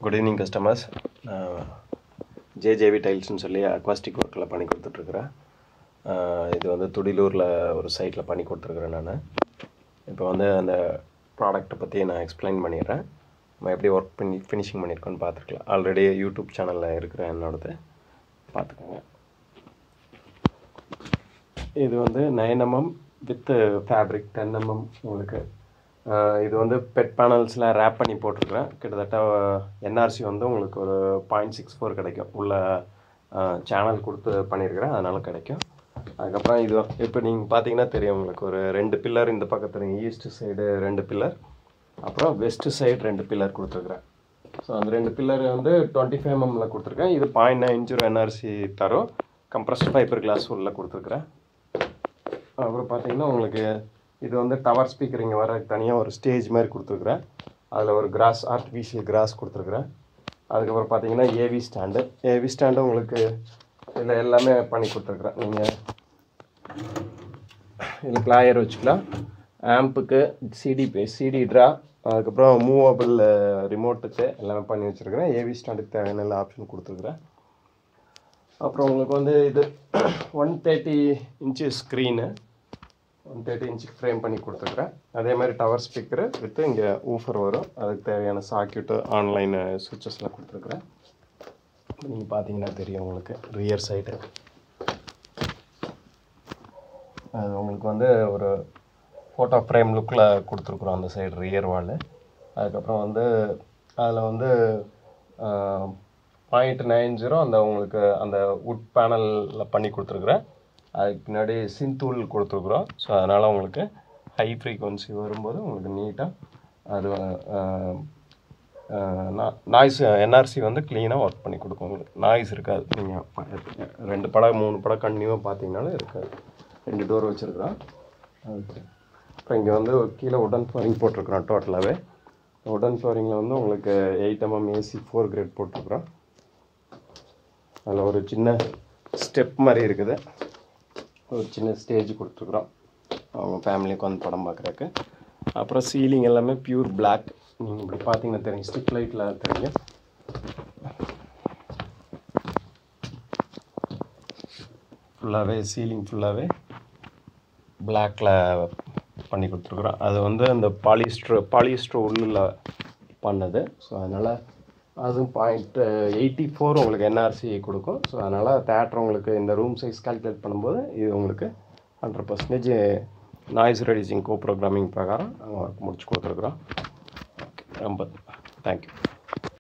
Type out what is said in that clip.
good evening customers JJV டைல்ஸ்னு சொல்லி acoustic ஒர்க்கில் பண்ணி கொடுத்துட்ருக்குறேன் இது வந்து துடிலூரில் ஒரு சைட்டில் பண்ணி கொடுத்துருக்குறேன் நான் இப்போ வந்து அந்த ப்ராடக்ட்டை பற்றி நான் எக்ஸ்பிளைன் பண்ணிடுறேன் நம்ம எப்படி ஒர்க் பண்ணி ஃபினிஷிங் பண்ணியிருக்கோன்னு பார்த்துக்கலாம் ஆல்ரெடி யூடியூப் சேனலில் இருக்கிற என்னோடது பார்த்துக்கோங்க இது வந்து nine MM with fabric ten MM உங்களுக்கு ஆஹ் இது வந்து பெட் பேனல்ஸ்லாம் ரேப் பண்ணி போட்டிருக்கிறேன் கிட்டத்தட்ட என்ஆர்சி வந்து உங்களுக்கு ஒரு பாயிண்ட் சிக்ஸ் ஃபோர் கிடைக்கும் உள்ள சேனல் கொடுத்து பண்ணியிருக்கிறேன் அதனால் கிடைக்கும் அதுக்கப்புறம் இது இப்போ நீங்கள் பார்த்தீங்கன்னா தெரியும் உங்களுக்கு ஒரு ரெண்டு பில்லர் இந்த பக்கத்தில் ஈஸ்ட் சைடு ரெண்டு பில்லர் அப்புறம் வெஸ்ட் சைடு ரெண்டு பில்லர் கொடுத்துருக்குறேன் ஸோ அந்த ரெண்டு பில்லர் வந்து டுவெண்ட்டி ஃபைவ் எம்எம்ல கொடுத்துருக்கேன் இது பாயிண்ட் நைன் ஜீரோ என்ஆர்சி தரும் கம்ப்ரஸ்ட் ஃபைபர் கிளாஸ் உள்ள கொடுத்துருக்குறேன் அப்புறம் பார்த்தீங்கன்னா உங்களுக்கு இது வந்து டவர் ஸ்பீக்கர் இங்கே வர தனியாக ஒரு ஸ்டேஜ் மாதிரி கொடுத்துருக்குறேன் அதில் ஒரு கிராஸ் ஆர்டிஃபிஷியல் கிராஸ் கொடுத்துருக்குறேன் அதுக்கப்புறம் பார்த்தீங்கன்னா ஏவி ஸ்டாண்டு ஏவி ஸ்டாண்டு உங்களுக்கு இதில் எல்லாமே பண்ணி கொடுத்துருக்குறேன் நீங்கள் இதில் பிளாயர் வச்சுக்கலாம் ஆம்புக்கு சிடி சிடி ட்ரா அதுக்கப்புறம் மூவபிள் ரிமோட்டுக்கு எல்லாமே பண்ணி வச்சுருக்கிறேன் ஏவி ஸ்டாண்டுக்கு தேவையான எல்லா ஆப்ஷன் கொடுத்துருக்குறேன் அப்புறம் உங்களுக்கு வந்து இது one thirty inch screen one thirty இன்ச்சுக்கு ஃப்ரேம் பண்ணி கொடுத்துருக்குறேன் அதே மாதிரி டவர் ஸ்பீக்கரு வித்து இங்கே ஊஃபர் வரும் அதுக்கு தேவையான சாக்கெட்டு ஆன்லைன் சுவிச்சஸ்லாம் கொடுத்துருக்குறேன் நீங்கள் பார்த்தீங்கன்னா தெரியும் உங்களுக்கு ரியர் சைடு அது உங்களுக்கு வந்து ஒரு ஃபோட்டோ ஃப்ரேம் லுக்கில் கொடுத்துருக்குறோம் அந்த சைடு ரியர் வாலு அதுக்கப்புறம் வந்து அதில் வந்து பாயிண்ட் நைன் ஜீரோ அந்த உங்களுக்கு அந்த உட் பேனலில் பண்ணி கொடுத்துருக்குறேன் அதுக்கு பின்னாடி சிந்தூள் கொடுத்துருக்குறோம் ஸோ அதனால் உங்களுக்கு ஹை ஃப்ரீக்வன்சி வரும்போது உங்களுக்கு நீட்டாக அது நாய்ஸ் என்ஆர்சி வந்து க்ளீனாக ஒர்க் பண்ணி கொடுக்கும் உங்களுக்கு நாய்ஸ் இருக்காது நீங்கள் ரெண்டு படம் மூணு படம் கண்டினியூவாக பார்த்தீங்கனாலும் இருக்காது ரெண்டு டோர் வச்சுருக்குறோம் ஓகே அப்புறம் இங்கே வந்து கீழே உடன் ஃப்ளோரிங் போட்டிருக்குறோம் டோட்டலாகவே உடன் ஃப்ளோரிங்கில் வந்து உங்களுக்கு eight MM AC four grade போட்டிருக்குறோம் அதில் ஒரு சின்ன ஸ்டெப் மாதிரி இருக்குது ஒரு சின்ன ஸ்டேஜ் கொடுத்துருக்குறோம் அவங்க ஃபேமிலிக்கு வந்து படம் பார்க்குறக்கு அப்புறம் சீலிங் எல்லாமே பியூர் பிளாக் நீங்கள் இப்படி பார்த்தீங்கன்னா தெரியும் ஸ்டிக் லைட்டில் தெரியும் ஃபுல்லாகவே சீலிங் ஃபுல்லாகவே பிளாக்கில் பண்ணி கொடுத்துருக்குறோம் அது வந்து அந்த பாலிஸ்டர் பாலிஸ்டர் உள்ளில் பண்ணது ஸோ அதனால் அதுவும் பாயிண்ட் எயிட்டி ஃபோர் உங்களுக்கு என்ஆர்சி கொடுக்கும் ஸோ அதனால் தேட்டர் உங்களுக்கு இந்த ரூம் சைஸ் கால்குலேட் பண்ணும்போது இது உங்களுக்கு ஹண்ட்ரட் பர்சன்டேஜ் நாய்ஸ் ரெடியூசிங் கோ ப்ரோக்ராமிங் பிரகாரம் நாங்கள் ஒர்க் முடிச்சு கொடுத்துருக்குறோம் ஓகே ரொம்ப தேங்க்யூ